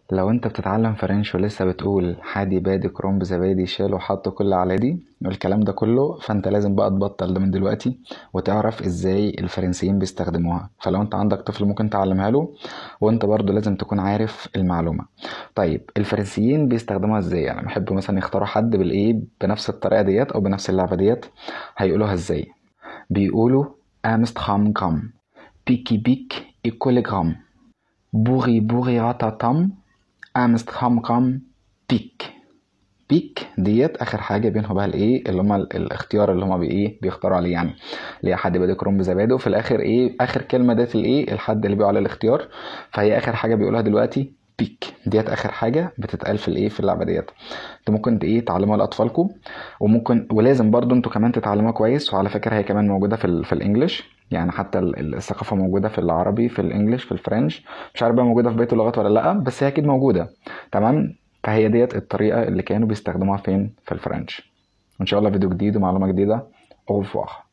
لو انت بتتعلم فرنش ولسه بتقول حادي بادي كرومب زبادي شال وحط كل على دي والكلام ده كله فانت لازم بقى تبطل ده من دلوقتي وتعرف ازاي الفرنسيين بيستخدموها فلو انت عندك طفل ممكن تعلمها له وانت برضو لازم تكون عارف المعلومة طيب الفرنسيين بيستخدموها ازاي يعني بيحبوا مثلا يختاروا حد بالايه بنفس الطريقة ديت او بنفس اللعبة ديت هيقولوها ازاي بيقولوا امستخام جرام بيكي بيك ايكولي جرام بوري بوري راتاتام امستخام جرام بيك بيك ديت اخر حاجه بينهم بقى الايه اللي هم الاختيار اللي هم بايه بيختاروا عليه يعني اللي هي حد بادئ كروم بزبادي وفي الاخر ايه اخر كلمه ديت الايه الحد اللي بيقول على الاختيار فهي اخر حاجه بيقولها دلوقتي بيك ديت اخر حاجه بتتقال في الايه في اللعبه ديت انتوا ممكن ايه تعلموها لاطفالكم وممكن ولازم برضو انتوا كمان تتعلموها كويس وعلى فكره هي كمان موجوده في ال في الانجليش يعني حتى الثقافه موجوده في العربي في الانجليش في الفرنش مش عارف بقى موجوده في بيت اللغات ولا لا بس هي اكيد موجوده تمام فهي ديت الطريقه اللي كانوا بيستخدموها فين في الفرنش وان شاء الله فيديو جديد ومعلومه جديده au revoir